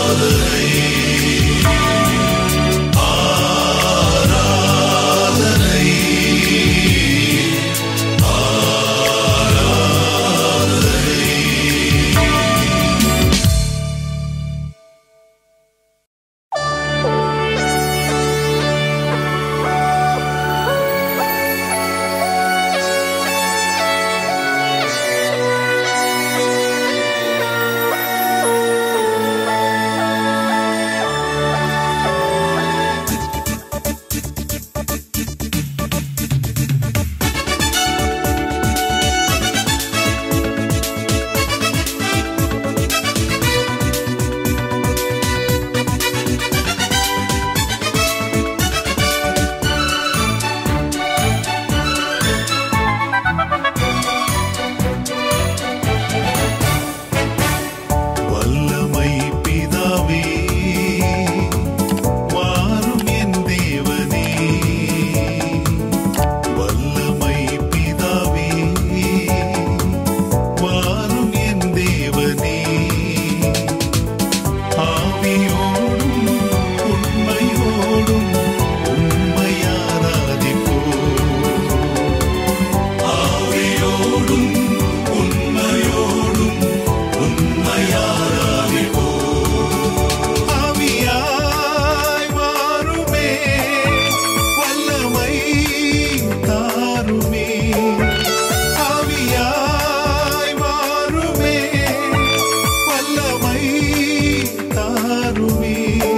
வல்லமை பிதாவே வாரும் என் தேவனே வல்லமை பிதாவே வாரும் என் தேவனே ஆவியோடும் உண்மையோடும் உண்மை ஆராதிப்போம் ஆவியோடும் உண்மையோடும் உண்மை ஆராதிப்போம் ஆவியாய் வாருமே வல்லமை தாருமே ஆவியாய் வாருமே வல்லமை தாருமே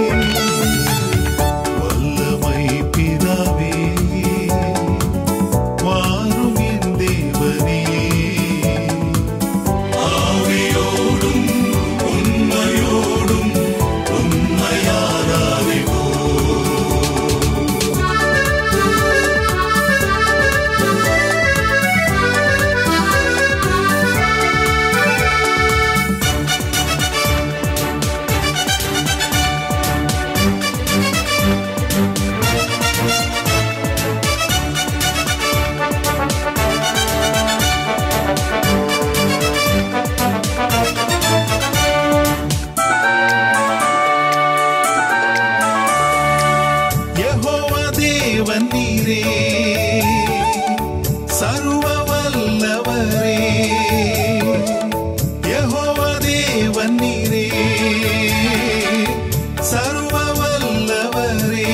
வல்லமை பிதாவே வாரும் என் தேவனே ஆவியோடும் உண்மையோடும் உண்மையாராதிவோ யெகோவா தேவன் நீரே சர்வ வல்லவரே யெகோவா தேவன் நீரே சர்வ வல்லவரே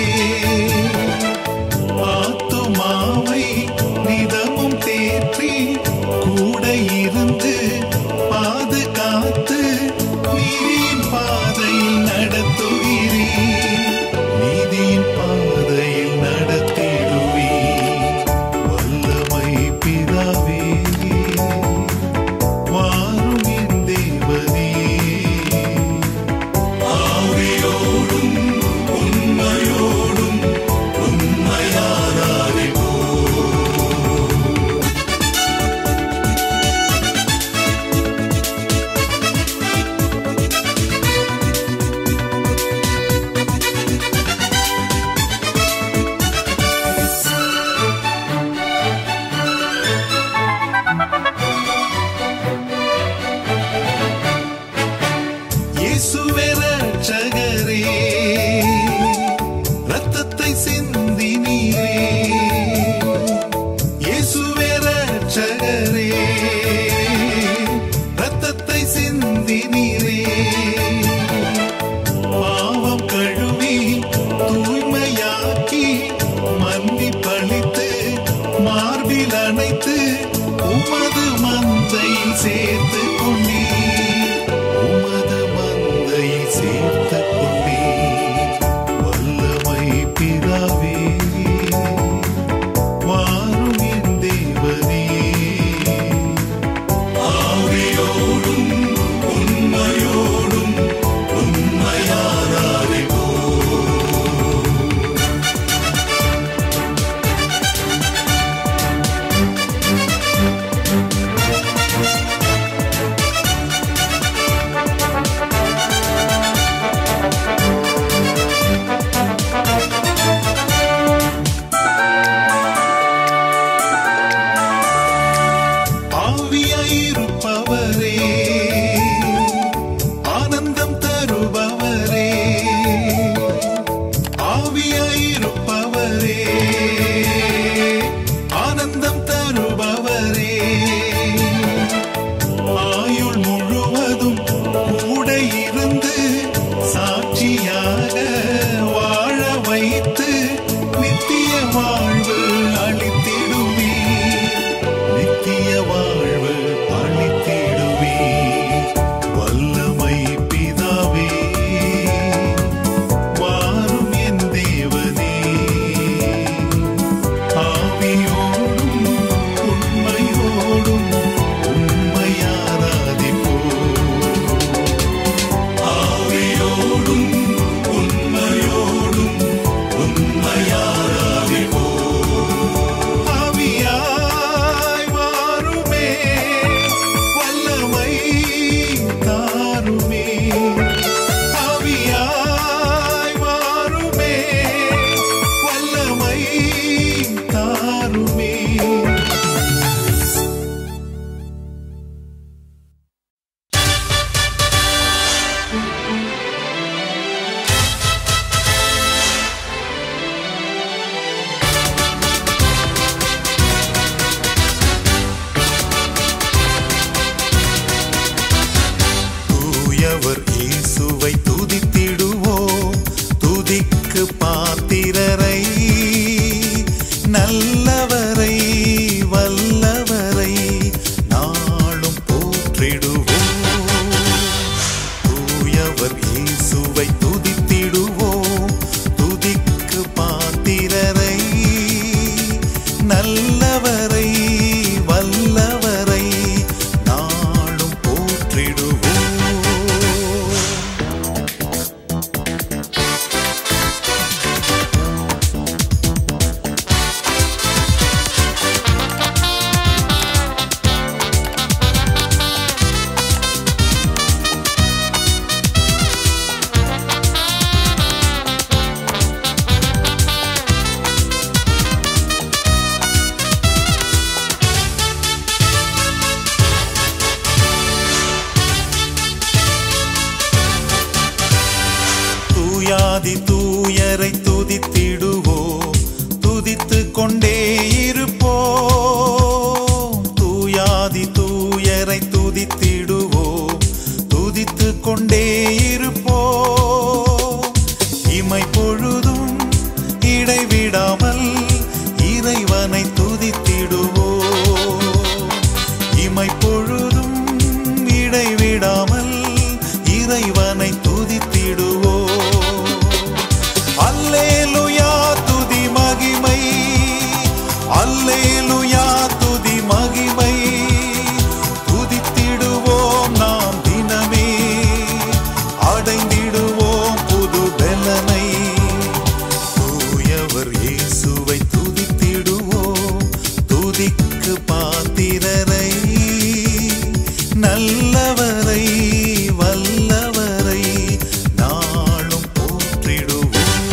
ஆத்துமாவை நிதமும் தேற்றி கூட இருந்து பாதுகாத்து நீரின் பாதையில் நடத்துகிறீர் நீதியின் பாதையில் நடத்திடுவே வல்லமை பிதாவே வாரும் என் தேவனே ஆவியோடும் உண்மையோடும் உண்மையாராதிவோ இயேசுவே ரட்சகரே ரத்தத்தை சிந்தி நீரே இயேசுவே ரட்சகரே ரத்தத்தை சிந்தி நீரே பாவம் கழுவி தூய்மையாக்கி மன்னிப்பளித்து மார்பில் அணைத்து உமது மந்தையில் சேர்த்து கொண்டீர் உமது மந்தையில் சேர்த்து கொண்டீர் இருந்து சாட்சியாக வாழ வைத்து நித்திய வாழ்வு அளித்திடுவே நித்திய வாழ்வு அளித்திடுவே வல்லமை பிதாவே வாரும் என் தேவனே ஆவியோடும் உண்மையோடும் உண்மையாராதிப்போ ஆவியோடும் உண்மையோடும் உண்மையாராதிப்போ ஆவியாய் வாருமே வல்லமை தாருமே ஆவியாய் வாருமே வல்லமை தாருமே தூயவர் இயேசுவை துதித்திடுவோம் துதிக்கு பாத்திரரை நல்லவரை வல்லவரை நாளும் போற்றிடுவோம் தூயவர் இயேசுவை துதித்திடுவோம் துதிக்கு பாத்திரரை நல்லவரை வல்லவரை நாளும் போற்றிடுவோம் தூயாதி தூயரை துதித்திடுவோம் துதித்து கொண்டே இருப்போம் தூயாதி தூயரை துதித்திடுவோம் துதித்து கொண்டே இருப்போம் இமை பொழுதும் இடைவிடாமல் இறைவனை துதித்திடுவோம் இமை பொழுதும் இடைவிடாமல் இறைவனை துதித்திடுவோம் அல்லேலுயா துதி மகிமை அல்லேலுயா துதி மகிமை துதித்திடுவோம் நாம் தினமே அடைந்திடுவோம் புது பெலனை தூயவர் இயேசுவை துதித்திடுவோம் துதிக்கு பாத்திரரை நல்லவரை வல்லவரை நாளும் போற்றிடுவோம்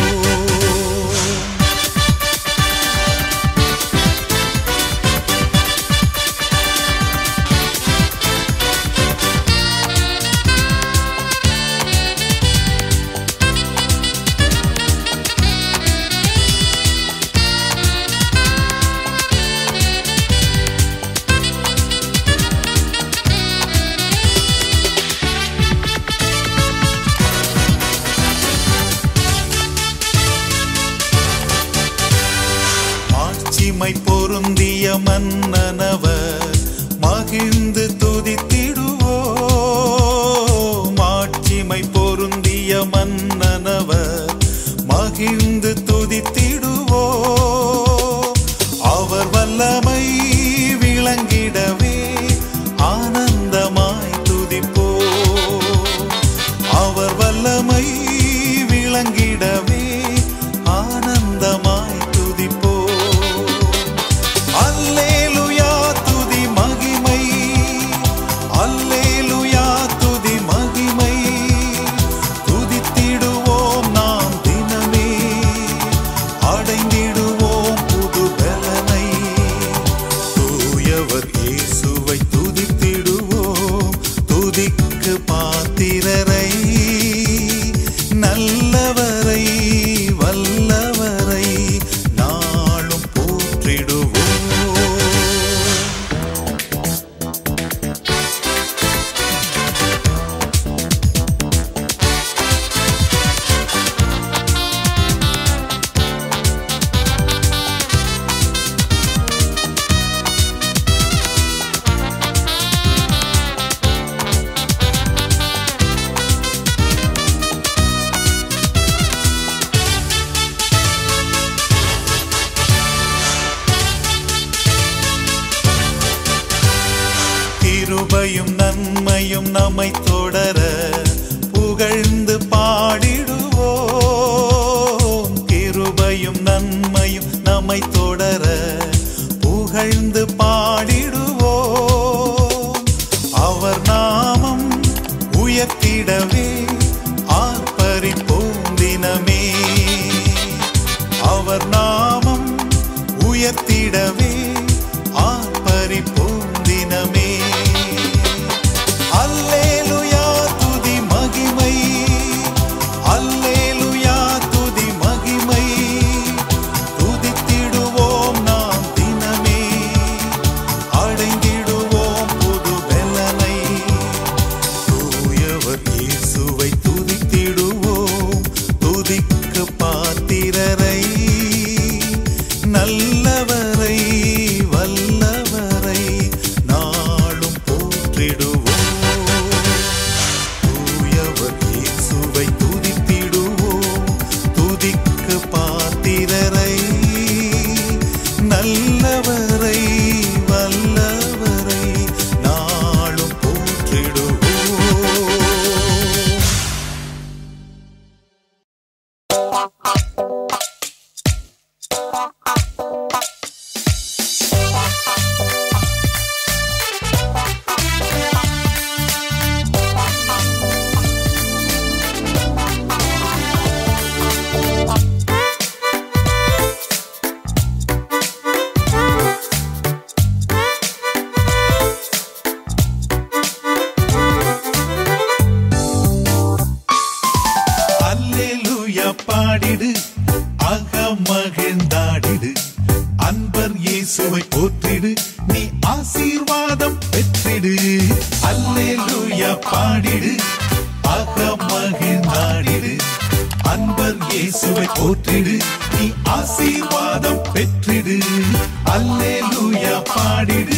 மாட்சிமை பொருந்திய மன்னனவர் மகிழ்ந்து துதித்திடுவோ மாட்சிமை பொருந்திய மன்னனவர் மகிழ்ந்து துதித்திடுவோ அவர் வல்லமை விளங்கிடவே ஆனந்தமாய் துதிப்போ அவர் வல்லமை விளங்கிடவே ஆனந்தமாய் துதிப்போ அல்லேலுயா துதி மகிமை அல்லேலுயா துதி மகிமை துதித்திடுவோம் நாம் தினமே அடைந்திடுவோம் புது பலனை தூயவர் இயேசுவை துதித்திடுவோம் துதிக்கு பாத்திரரை நல்லவரை நம்மை தொடர புகழ்ந்து பாடிடுவோம் கிருபையும் நன்மையும் நம்மை தொடர புகழ்ந்து பாடிடுவோம் அவர் நாமம் உயர்த்திடவே ஆர்ப்பரிப்போம் தினமே அவர் நாமம் உயர்த்திடவே ஆர்ப்பரிப்போம் தினமே அல்லேலுயா துதி மகிமை அல்லேலுயா துதி மகிமை துதித்திடுவோம் நாம் தினமே அடைந்திடுவோம் புது வெள்ளனை தூயவர் இயேசுவை துதித்திடுவோம் துதிக்கு பாத்திரரை நல்லவரை வல்லவரை நாளும் போற்றிடுவோம் தூயவர் இயேசுவை துதித்திடுவோம் துதிக்கு பாத்திரரை நல்லவரை வல்லவரை நாளும் போற்றிடுவோம் அல்லேலூயா பாடிடு அகமகிழ்ந்தாடிடு அன்பர் இயேசுவை போற்றிடு நீ ஆசீர்வாதம் பெற்றிடு அல்லேலூயா பாடிடு அகமகிழ்ந்தாடிடு அன்பர் இயேசுவை போற்றிடு நீ ஆசீர்வாதம் பெற்றிடு அல்லேலூயா பாடிடு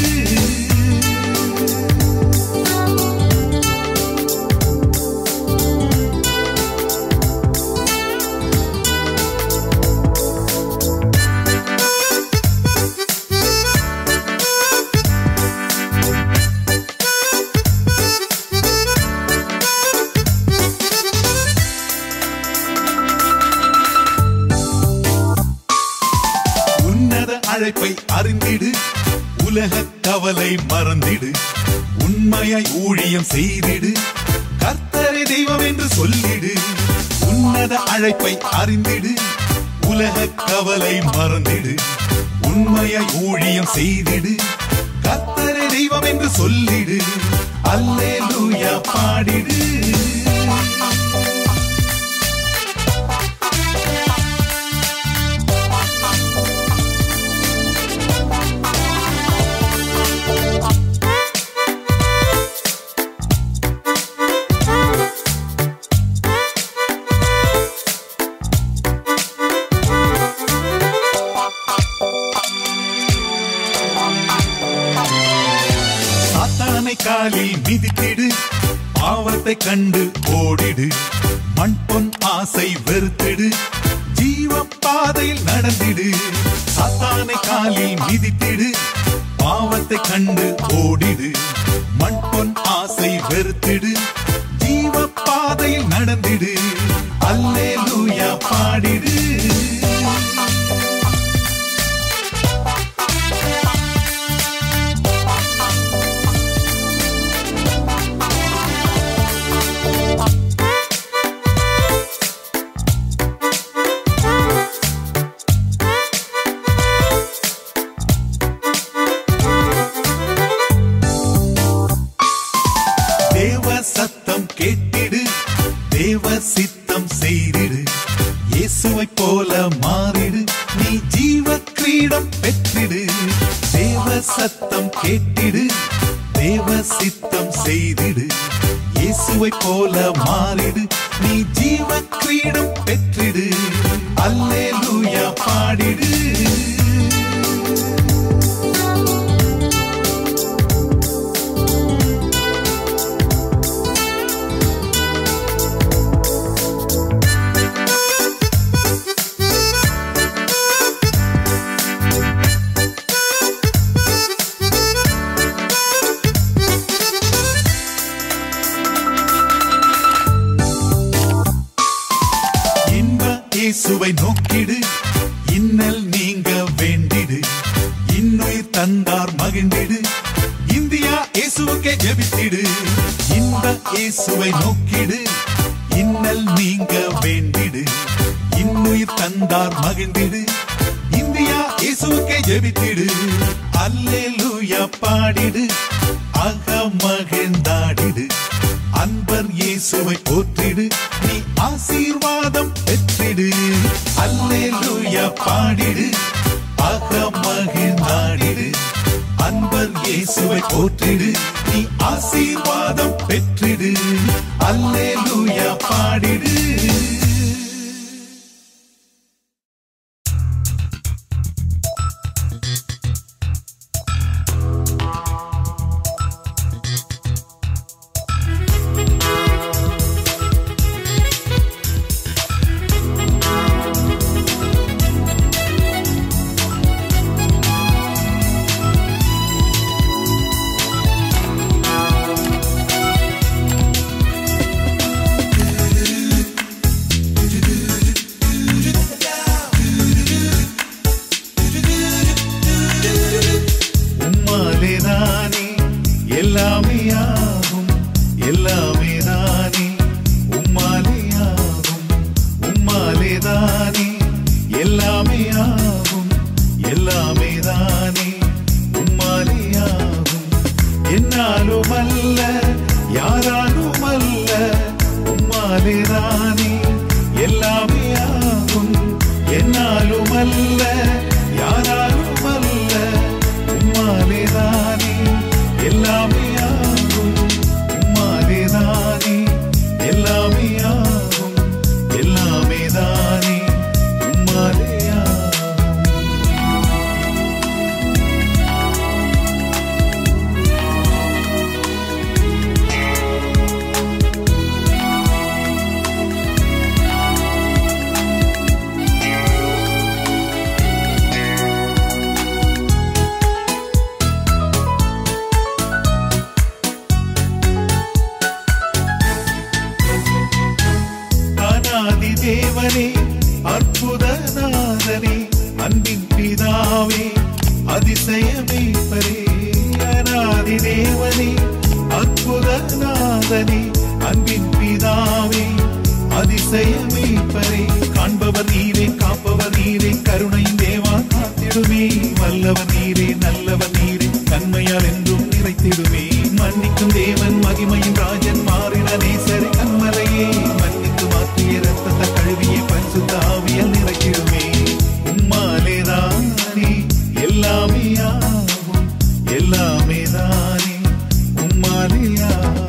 உன்னத அழைப்பை அறிந்திடு உலக கவலை மறந்திடு உண்மையாய் ஊழியம் செய்திடு கர்த்தரை தெய்வம் என்று சொல்லிடு உன்னத அழைப்பை அறிந்திடு உலக கவலை மறந்திடு உண்மையாய் ஊழியம் செய்திடு கர்த்தரை தெய்வம் என்று சொல்லிடு அல்லேலூயா பாடிடு சாத்தானை காலில் மிதித்திடு பாவத்தை கண்டு ஓடிடு மண் பொன் ஆசை வெறுத்திடு ஜீவ பாதையில் நடந்திடு சாத்தானை காலில் மிதித்திடு பாவத்தை கண்டு ஓடிடு மண் பொன் ஆசை வெறுத்திடு ஜீவ பாதையில் நடந்திடு அல்லேலூயா பாடிடு தேவ சத்தம் கேட்டிடு தேவ சித்தம் செய்திடு இயேசுவை போல மாறிடு நீ ஜீவ கிரீடம் பெற்றிடு தேவ சத்தம் கேட்டிடு தேவ சித்தம் செய்திடு இயேசுவை போல மாறிடு நீ ஜீவ கிரீடம் பெற்றிடு அல்லேலூயா பாடிடு இயேசுவை நோக்கிடு இன்னல் நீங்க வேண்டிடு இன்னுயிர் தந்தார் மகிழ்ந்திடு இந்தியா இயேசுவுக்கே ஜெபித்திடு இந்த இயேசுவை நோக்கிடு இன்னல் நீங்க வேண்டிடு இன்னுயிர் தந்தார் மகிழ்ந்திடு இந்தியா இயேசுவுக்கே ஜெபித்திடு அல்லேலூயா பாடிடு அக மகிழ்ந்தாடிடு அன்பர் இயேசுவை போற்றிடு நீ ஆசீர்வாதம் பெற்றிடு அல்லேலூயா பாடிடு அக மகிழ்ந்தாடிடு அன்பர் இயேசுவை போற்றிடு நீ ஆசீர்வாதம் பெற்றிடு அல்லேலூயா பாடிடு உம்மாலே தானே எல்லாமே ஆகும் எல்லாமே தானே உம்மாலே ஆகும் உம்மாலே தானே எல்லாமே ஆகும் எல்லாமே தானே உம்மாலே ஆகும் என்னாலும் அல்ல யாராலும் அல்ல உம்மாலே தானே எல்லாமே ஆகும் என்னாலும் அல்ல யாராலும் அல்ல உம்மாலே தானே எல்லாமே ஆகும் உம்மாலே தானே எல்லாமே ஆகும் எல்லாமே தானே உம்மாலே ஆகும் அநாதி தேவனே அற்புத நாதனே அன்பின் பிதாவே அதிசயமே பரே அநாதி தேவனே அற்புத நாதனே அன்பின் பிதாவே அதிசயமே பரே காண்பவர் நீரே காப்பவர் நீரே கருணை தேவா காத்திடுமே வல்லவர் நீரே நல்லவர் நீரே தன்மையால் என்றும் நிறைத்திடுமே மன்னிக்கும் தேவன் மகிமையின் ராஜன் மாறின நேசரை கண்மலையே மன்னித்து மாற்றிய ரத்தத்தை கழுவிய பரிசுத்த ஆவியல் நிறைத்திடுமே உம்மாலே தானே எல்லாமே ஆகும் எல்லாமே தானே உம்மாலே ஆகும்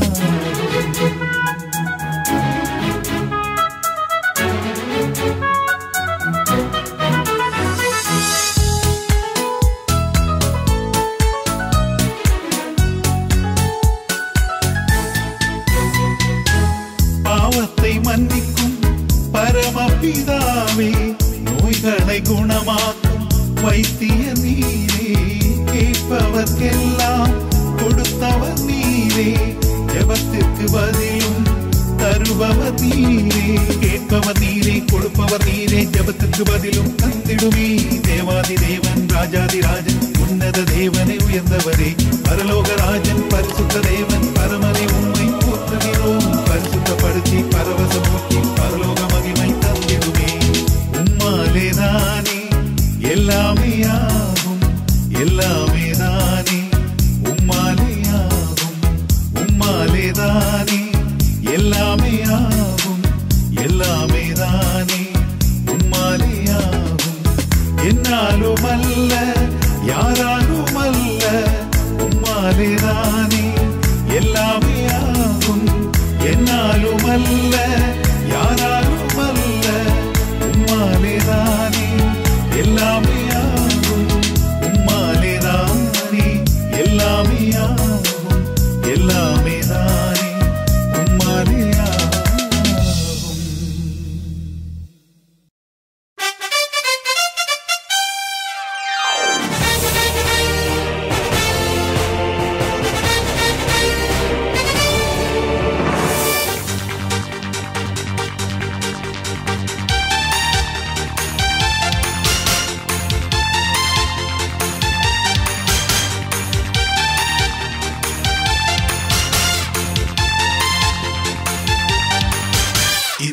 பாவத்தை மன்னிக்கும் பரமபிதாவே நோய்களை குணமாக்கும் வைத்திய நீரே கேட்பவர்க்கெல்லாம் கொடுத்தவர் நீரே ஜெபத்திற்கு பதிலும் தருபவர் நீரே கேட்பவர் நீரே கொடுப்பவர் நீரே ஜெபத்திற்கு பதிலும் தந்திடுமே தேவாதி தேவன் ராஜாதி ராஜன் உன்னத தேவனை உயர்ந்தவரே பரலோக ராஜன் பரிசுத்த தேவன் பரமனை உண்மை போற்றுகிறோம் பரிசுத்தப்படுத்தி பரவசமூட்டி பரலோக மகிமை தந்திடுமே உம்மாலே தானே எல்லாமே ஆகும் எல்லாமே தானே உம்மாலே ஆகும் உம்மாலே தானே எல்லாமே ஆகும் எல்லாமே தானே உம்மாலே ஆகும் என்னாலும் அல்ல யாராலும் அல்ல உம்மாலே தானே எல்லாமே ஆகும் என்னாலும் அல்ல யாராலும் அல்ல உம்மாலே தானே எல்லாமே ஆகும் உம்மாலே தானே எல்லாமே ஆகும் எல்லாமே தானே உம்மாலே ஆகும்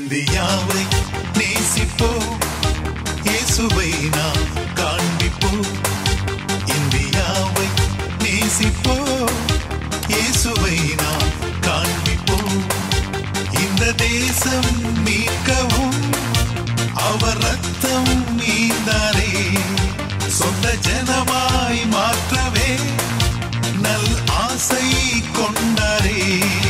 இந்தியாவை நேசிப்போம் இயேசுவை நாம் காண்பிப்போம் இந்தியாவை நேசிப்போம் இயேசுவை நாம் காண்பிப்போம் இந்த தேசம் மீட்கவும் அவர் ரத்தம் நீந்தாரே சொந்த ஜனமாய் மாற்றவே நல் ஆசை கொண்டாரே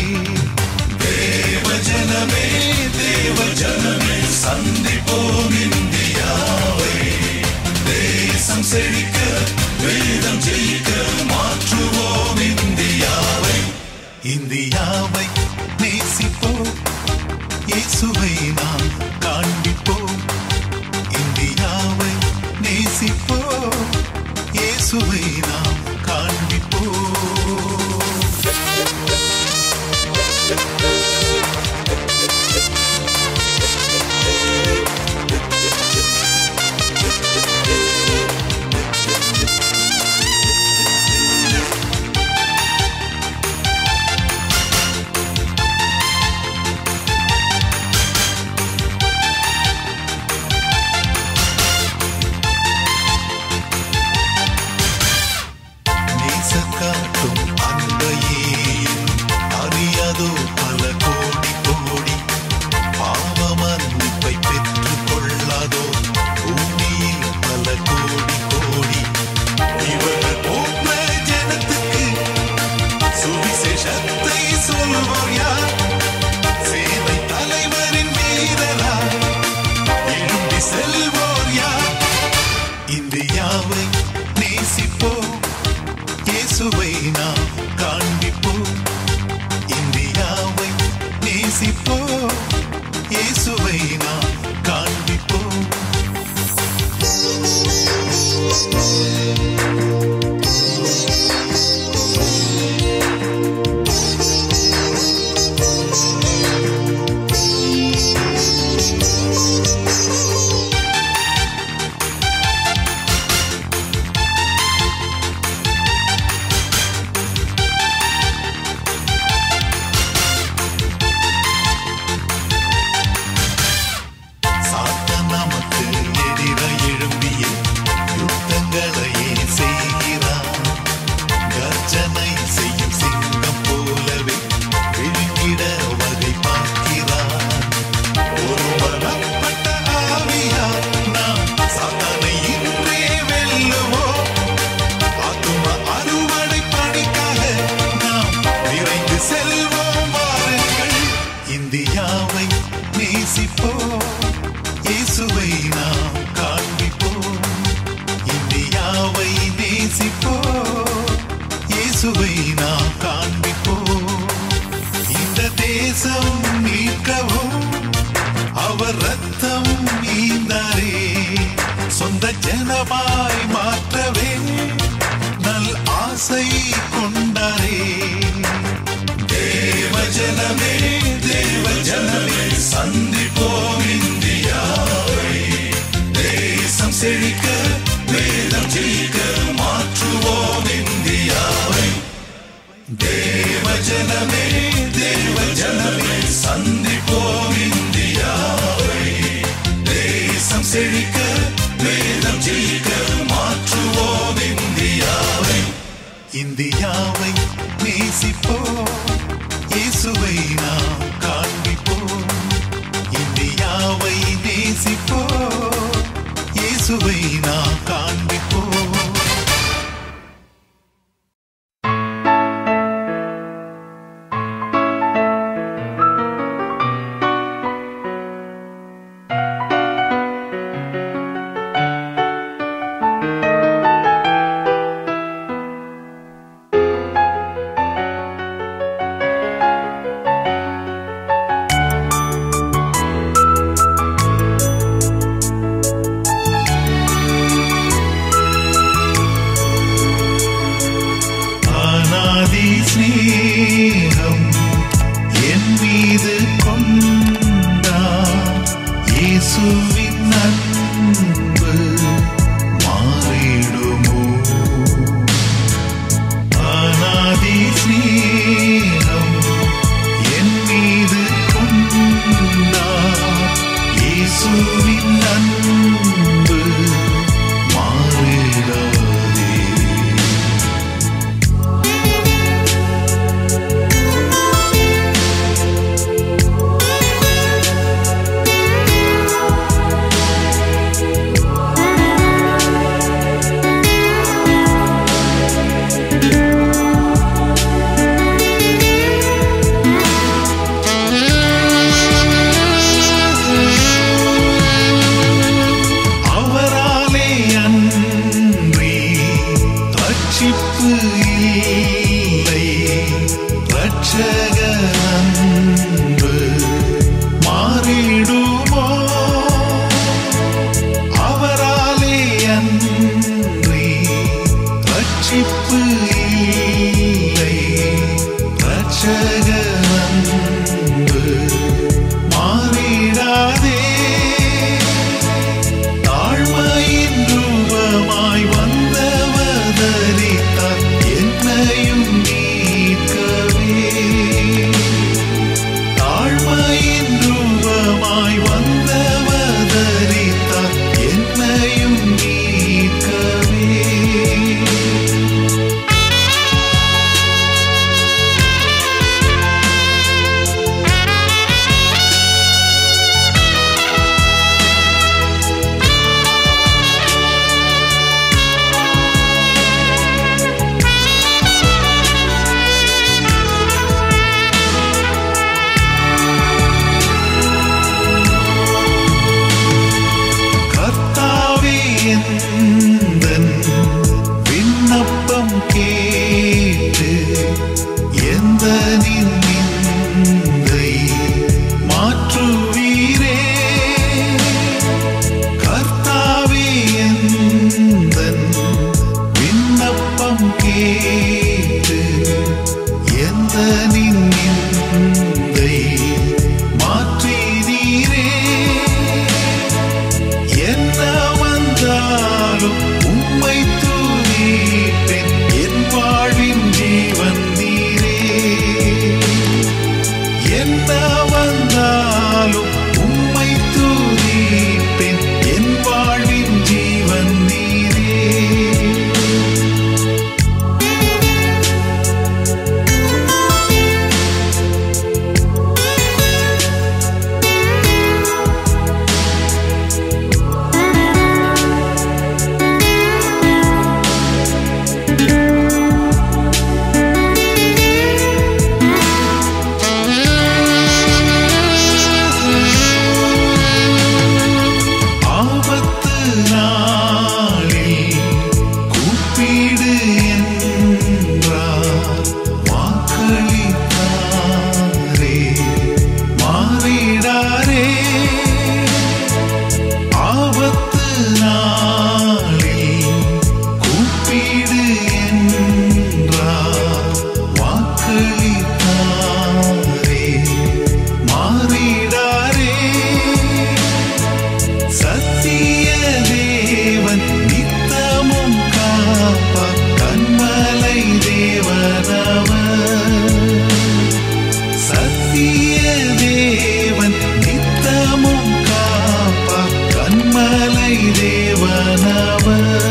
தேவ ஜனமே தேவ ஜனமே சந்திப்போம் இந்தியாவை தேசம் செழிக்க வேதம் ஜெயிக்க மாற்றுவோம் இந்தியாவை இந்தியாவை நேசிப்போம் இயேசுவை நாம் காண்பிப்போம் இந்தியாவை நேசிப்போம் இயேசுவை நாம் காண்பிப்போம் நேசக்காட்டும் அன்பையே அறியாதோ பல கோடி கோடி பாவ மன்னிப்பை பெற்றுக் கொள்ளாதோ பூமியில் பல கோடி கோடி இவர்கள் போன்ற ஜனத்துக்கு சுவிசேஷத்தை சொல்வோர் யார் சேனை தலைவரின் வீரரா எழும்பி செல்வோர் யார் இந்தியாவை நேசிப்போம் இயேசுவை நாம் காண்பிப்போம் இந்தியாவை நேசிப்போம் இயேசுவை நாம் காண்பிப்போம் சாத்தான் நமக்கு எதிர எழும்பிய யுத்தங்களையே செய்கிறான் கர்ஜனை செய்யும் சிங்கம் போலவே விழுங்கிட வகை பார்க்கிறான் ஒருவரப்பட்ட ஆவியா நாம் சாத்தானை இன்றே வெல்லுவோம் ஆத்தும அறுவடை பணிக்காக நாம் விரைந்து செல்வோம் வாருங்கள் இந்தியாவை நேசிப்போம் இயேசுவை நாம் காண்பிப்போம் இந்தியாவை நேசிப்போம் இயேசுவை நாம் காண்பிப்போம் இந்த தேசம் மீட்கவும் அவர் ரத்தம் நீந்தாரே சொந்த ஜனமாய் மாற்றவே நல் ஆசை கொண்டாரே தேவ ஜனமே தேவ ஜனமே சந்திப்போம் இந்தியாவை தேசம் செழிக்க வேதம் ஜெயிக்க மாற்றுவோம் இந்தியாவை தேவ ஜனமே தேவ ஜனமே சந்திப்போம் இந்தியாவை தேசம் செழிக்க வேதம் ஜெயிக்க மாற்றுவோம் இந்தியாவை இந்தியாவை நேசிப்போம் இயேசுவை நாம் காண்பிப்போம் இந்தியாவை நேசிப்போம் இயேசுவை நாம் காண்பிப்போம் அநாதி ஸ்நேகம் என் மீது கொண்டா இயேசுவின் அன்பு மாறிடுமோ அநாதி ஸ்நேகம் என் மீது கொண்டா இயேசுவின் அன்பு மாறிடாதே அவராலே அன்றி ரட்சிப்பு இல்லை ரட்சக அன்பு மாறிடுமோ அவராலே அன்றி ரட்சிப்பு இல்லை ரட்சக அன்பு மாறிடாதே தாழ்மையின் ரூபமாய் வந்தவதரித்தார் என்னையும் மீட்கவே தாழ்மையின் ரூபமாய் வந்தவதரித்தார் என்னையும் மீட்கவே கர்த்தாவே எந்தன் விண்ணப்பம் கேட்டு எந்த நிந்தை மாற்றுவீரே கர்த்தாவே எந்தன் விண்ணப்பம் கேட்டு எந்த நிந்தை மாற்றினீரே என்ன வந்தாலும் உம்மை துதிப்பேன் என் வாழ்வின் ஜீவன் நீரே என்ன வந்தாலும் உம்மை துதிப்பேன் என் வாழ்வின் ஜீவன் நீரே ஆபத்து நாளில் கூப்பிடு என்றார் வாக்களித்தாரே மாறிடாரே ஆபத்து நாளில் கூப்பிடு என்றார் வாக்களித்தாரே மாறிடாரே சத்திய தேவன் நித்தமும் காப்பார் கண்மலை தேவனவர் சத்திய தேவன் நித்தமும் காப்பார் கண்மலை தேவனவர்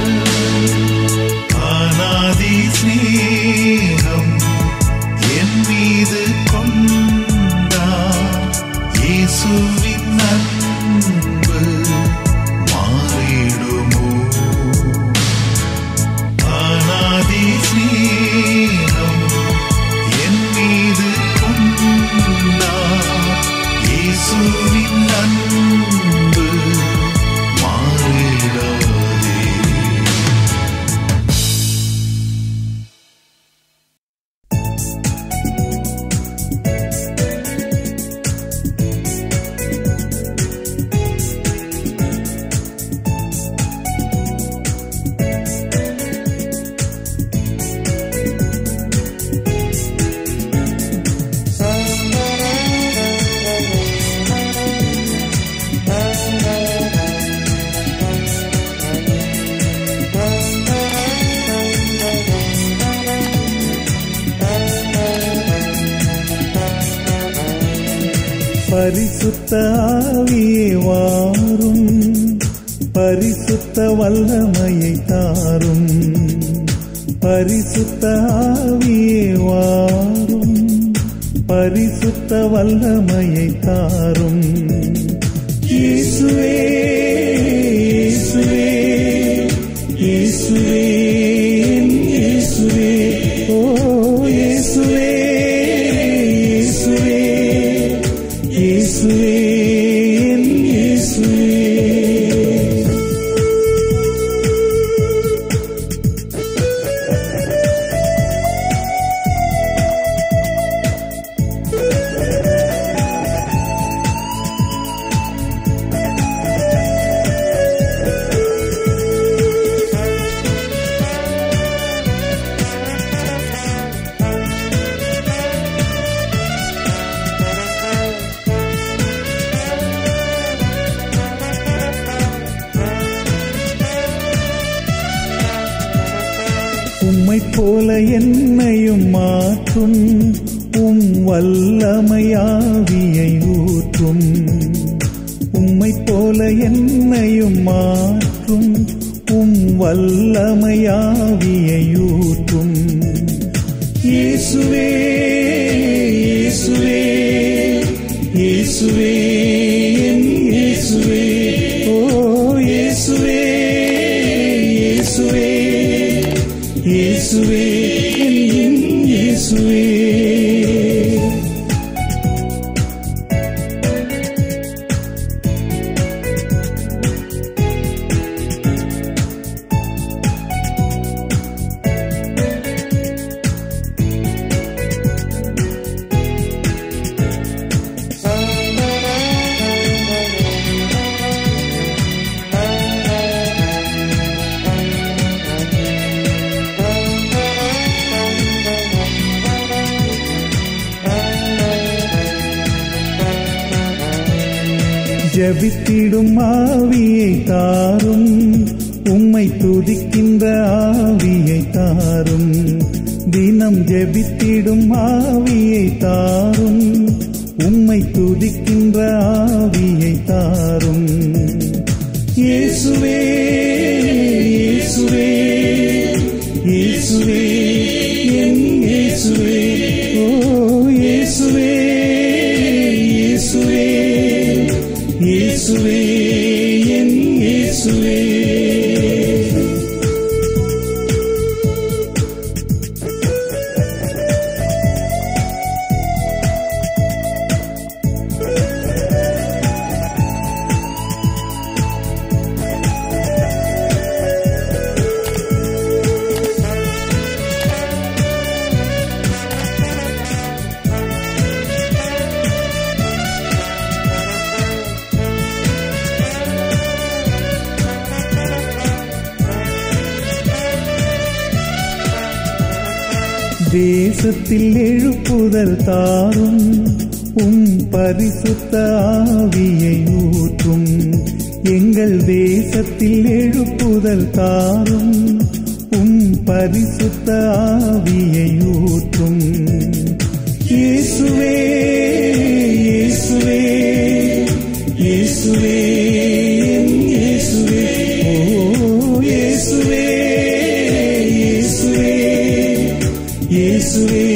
அநாதி ஸ்நேகம் என் மீது கொண்டார் இயேசுவின் அன்பு மாறிடுமோ அநாதி ஸ்நேகம் என் மீது கொண்டார் இயேசுவின் அன்பு மாறிடாதே Thank பரிசுத்த ஆவியே வாரும் பரிசுத்த வல்லமையை தாரும் பரிசுத்த ஆவியே வாரும் பரிசுத்த வல்லமையை தாரும் இயேசுவே இயேசுவே இயேசுவே என் இயேசுவே ஓ இயேசுவே இயேசுவே இயேசுவே என் இயேசுவே உம்மைப் போல என்னையும் மாற்றும் உம் வல்லமையாவியை ஊற்றும் உம்மைப் போல என்னையும் மாற்றும் உம் வல்லமையாவியை ஊற்றும் இயேசுவே இயேசுவே இயேசுவே என் இயேசுவே ஓ இயேசுவே இயேசுவே இயேசுவே என் இயேசுவே ஜபித்திடும் ஆவியை தாரும் உம்மை துதிக்கின்ற ஆவியை தாரும் தினம் ஜெபித்திடும் ஆவியை தாரும் உம்மை துதிக்கின்ற ஆவியை தாரும் இயேசுவே இயேசுவே இயேசுவே என் இயேசுவே ஓ இயேசுவே இயேசுவே இயேசுவே என் இயேசுவே தேசத்தில் எழுப்புதல் தாரும் உம் பரிசுத்த ஆவியை ஊற்றும் எங்கள் தேசத்தில் எழுப்புதல் தாரும் உம் பரிசுத்த ஆவியை ஊற்றும் இயேசுவே இயேசுவே இயேசுவே என் இயேசுவே ஓ இயேசுவே இயேசுவே இயேசுவே